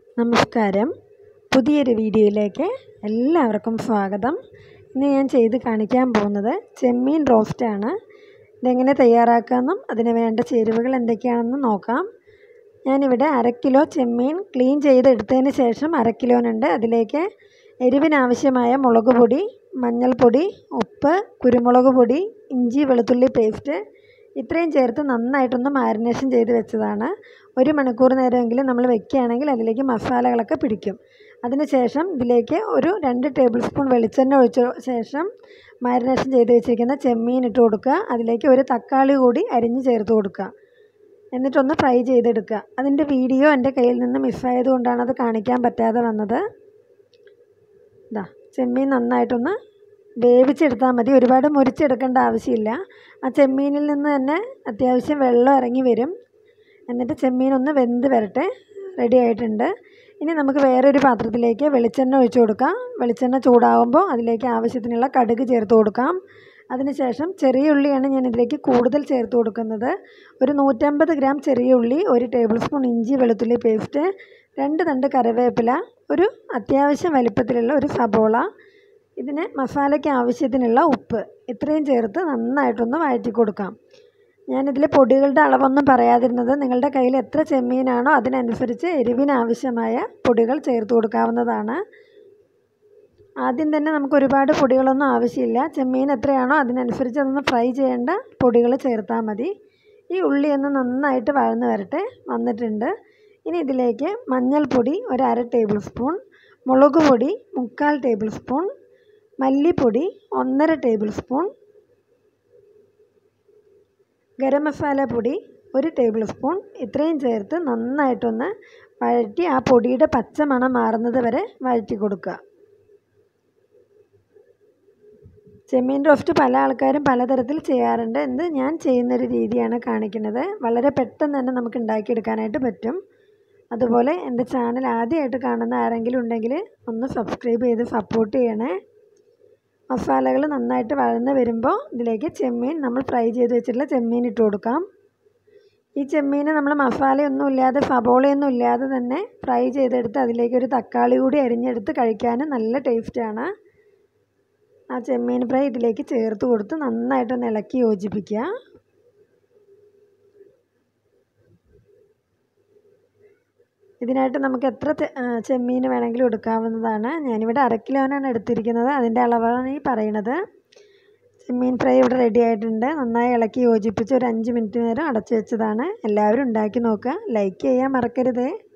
നമസ്കാരം പുതിയൊരു വീഡിയോയിലേക്ക് എല്ലാവർക്കും സ്വാഗതം ഇന്ന് ഞാൻ ചെയ്ത് കാണിക്കാൻ പോകുന്നത് ചെമ്മീൻ റോസ്റ്റാണ് ഇതെങ്ങനെ തയ്യാറാക്കാമെന്നും അതിന് വേണ്ട ചേരുവകൾ എന്തൊക്കെയാണെന്ന് നോക്കാം ഞാനിവിടെ അര കിലോ ചെമ്മീൻ ക്ലീൻ ചെയ്തെടുത്തതിന് ശേഷം അര കിലോനുണ്ട് അതിലേക്ക് എരിവിനാവശ്യമായ മുളക് പൊടി മഞ്ഞൾപ്പൊടി ഉപ്പ് കുരുമുളക് പൊടി ഇഞ്ചി വെളുത്തുള്ളി പേസ്റ്റ് ഇത്രയും ചേർത്ത് നന്നായിട്ടൊന്ന് മാരിനേഷൻ ചെയ്ത് വെച്ചതാണ് ഒരു മണിക്കൂർ നേരമെങ്കിലും നമ്മൾ വെക്കുകയാണെങ്കിൽ അതിലേക്ക് മസാലകളൊക്കെ പിടിക്കും അതിന് ശേഷം ഇതിലേക്ക് ഒരു രണ്ട് ടേബിൾ സ്പൂൺ വെളിച്ചെണ്ണ ഒഴിച്ച ശേഷം മാരിനേഷൻ ചെയ്ത് വെച്ചിരിക്കുന്ന ചെമ്മീൻ ഇട്ട് കൊടുക്കുക അതിലേക്ക് ഒരു തക്കാളി കൂടി അരിഞ്ഞ് ചേർത്ത് കൊടുക്കുക എന്നിട്ടൊന്ന് ഫ്രൈ ചെയ്തെടുക്കുക അതിൻ്റെ വീഡിയോ എൻ്റെ കയ്യിൽ നിന്ന് മിസ്സായത് കൊണ്ടാണ് അത് കാണിക്കാൻ പറ്റാതെ വന്നത് ഇതാ ചെമ്മീൻ നന്നായിട്ടൊന്ന് വേവിച്ചെടുത്താൽ മതി ഒരുപാട് മുരിച്ചെടുക്കേണ്ട ആവശ്യമില്ല ആ ചെമ്മീനിൽ നിന്ന് തന്നെ അത്യാവശ്യം വെള്ളം ഇറങ്ങി വരും എന്നിട്ട് ചെമ്മീൻ ഒന്ന് വെന്ത് വരട്ടെ റെഡി ആയിട്ടുണ്ട് ഇനി നമുക്ക് വേറൊരു പാത്രത്തിലേക്ക് വെളിച്ചെണ്ണ ഒഴിച്ച് കൊടുക്കാം വെളിച്ചെണ്ണ ചൂടാകുമ്പോൾ അതിലേക്ക് ആവശ്യത്തിനുള്ള കടുക് ചേർത്ത് കൊടുക്കാം അതിനുശേഷം ചെറിയ ഉള്ളിയാണ് ഞാൻ ഇതിലേക്ക് കൂടുതൽ ചേർത്ത് കൊടുക്കുന്നത് ഒരു നൂറ്റമ്പത് ഗ്രാം ചെറിയ ഉള്ളി ഒരു ടേബിൾ സ്പൂൺ ഇഞ്ചി വെളുത്തുള്ളി പേസ്റ്റ് രണ്ട് തണ്ട് കറിവേപ്പില ഒരു അത്യാവശ്യം വലിപ്പത്തിലുള്ള ഒരു സബോള ഇതിന് മസാലയ്ക്ക് ആവശ്യത്തിനുള്ള ഉപ്പ് ഇത്രയും ചേർത്ത് നന്നായിട്ടൊന്ന് വഴറ്റി കൊടുക്കാം ഞാനിതിൽ പൊടികളുടെ അളവൊന്നും പറയാതിരുന്നത് നിങ്ങളുടെ കയ്യിൽ എത്ര ചെമ്മീനാണോ അതിനനുസരിച്ച് എരിവിനാവശ്യമായ പൊടികൾ ചേർത്ത് കൊടുക്കാവുന്നതാണ് ആദ്യം തന്നെ നമുക്ക് ഒരുപാട് പൊടികളൊന്നും ആവശ്യമില്ല ചെമ്മീൻ എത്രയാണോ അതിനനുസരിച്ച് അതൊന്ന് ഫ്രൈ ചെയ്യേണ്ട പൊടികൾ ചേർത്താൽ മതി ഈ ഉള്ളി ഒന്ന് നന്നായിട്ട് വഴന്ന് വരട്ടെ വന്നിട്ടുണ്ട് ഇനി ഇതിലേക്ക് മഞ്ഞൾപ്പൊടി ഒരു അര ടേബിൾ സ്പൂൺ മുളക് പൊടി മുക്കാൽ ടേബിൾ സ്പൂൺ മല്ലിപ്പൊടി ഒന്നര ടേബിൾ സ്പൂൺ ഗരം മസാല പൊടി ഒരു ടേബിൾ സ്പൂൺ ഇത്രയും ചേർത്ത് നന്നായിട്ടൊന്ന് വഴറ്റി ആ പൊടിയുടെ പച്ച മണം മാറുന്നത് വരെ വഴറ്റി കൊടുക്കുക ചെമ്മീൻ റോസ്റ്റ് പല ആൾക്കാരും പലതരത്തിൽ ചെയ്യാറുണ്ട് എന്ത് ഞാൻ ചെയ്യുന്നൊരു രീതിയാണ് കാണിക്കുന്നത് വളരെ പെട്ടെന്ന് തന്നെ നമുക്ക് ഉണ്ടാക്കിയെടുക്കാനായിട്ട് പറ്റും അതുപോലെ എൻ്റെ ചാനൽ ആദ്യമായിട്ട് കാണുന്ന ആരെങ്കിലും ഉണ്ടെങ്കിൽ ഒന്ന് സബ്സ്ക്രൈബ് ചെയ്ത് സപ്പോർട്ട് ചെയ്യണേ മസാലകൾ നന്നായിട്ട് വഴന്ന് വരുമ്പോൾ ഇതിലേക്ക് ചെമ്മീൻ നമ്മൾ ഫ്രൈ ചെയ്ത് വെച്ചിട്ടുള്ള ചെമ്മീൻ ഇട്ട് കൊടുക്കാം ഈ ചെമ്മീൻ നമ്മൾ മസാലയൊന്നും ഇല്ലാതെ സബോളയൊന്നും ഇല്ലാതെ തന്നെ ഫ്രൈ ചെയ്തെടുത്ത് അതിലേക്ക് ഒരു തക്കാളി കൂടി അരിഞ്ഞെടുത്ത് കഴിക്കാൻ നല്ല ടേസ്റ്റാണ് ആ ചെമ്മീൻ ഫ്രൈ ഇതിലേക്ക് ചേർത്ത് കൊടുത്ത് നന്നായിട്ടൊന്ന് ഇളക്കി യോജിപ്പിക്കുക ഇതിനായിട്ട് നമുക്ക് എത്ര ചെമ്മീൻ വേണമെങ്കിലും എടുക്കാവുന്നതാണ് ഞാനിവിടെ അര കിലോനാണ് എടുത്തിരിക്കുന്നത് അതിൻ്റെ അളവാണ് ഈ പറയുന്നത് ചെമ്മീൻ ഫ്രൈ ഇവിടെ റെഡി ആയിട്ടുണ്ട് നന്നായി ഇളക്കി യോജിപ്പിച്ച് ഒരു അഞ്ച് മിനിറ്റ് നേരം അടച്ചു വെച്ചതാണ് എല്ലാവരും ഉണ്ടാക്കി നോക്കുക ലൈക്ക് ചെയ്യാൻ മറക്കരുതേ